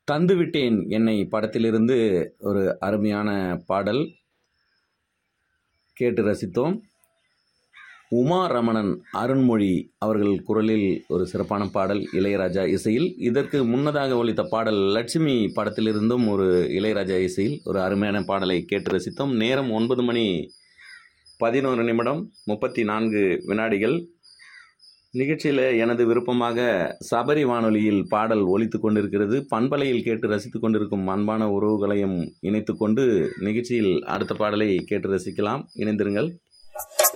தந்துவிட்டேன் என்னை படத்திலிருந்து ஒரு அருமையான பாடல் கேட்டு ரசித்தோம் உமா ரமணன் அருண்மொழி அவர்கள் குரலில் ஒரு சிறப்பான பாடல் இளையராஜா இசையில் இதற்கு முன்னதாக ஒலித்த பாடல் லட்சுமி படத்திலிருந்தும் ஒரு இளையராஜா இசையில் ஒரு அருமையான பாடலை கேட்டு ரசித்தோம் நேரம் ஒன்பது மணி பதினோரு நிமிடம் முப்பத்தி நான்கு வினாடிகள் நிகழ்ச்சியில் எனது விருப்பமாக சபரி வானொலியில் பாடல் ஒலித்து கொண்டிருக்கிறது பண்பலையில் கேட்டு ரசித்து கொண்டிருக்கும் அன்பான உறவுகளையும் இணைத்து கொண்டு நிகழ்ச்சியில் அடுத்த பாடலை கேட்டு ரசிக்கலாம் இணைந்திருங்கள்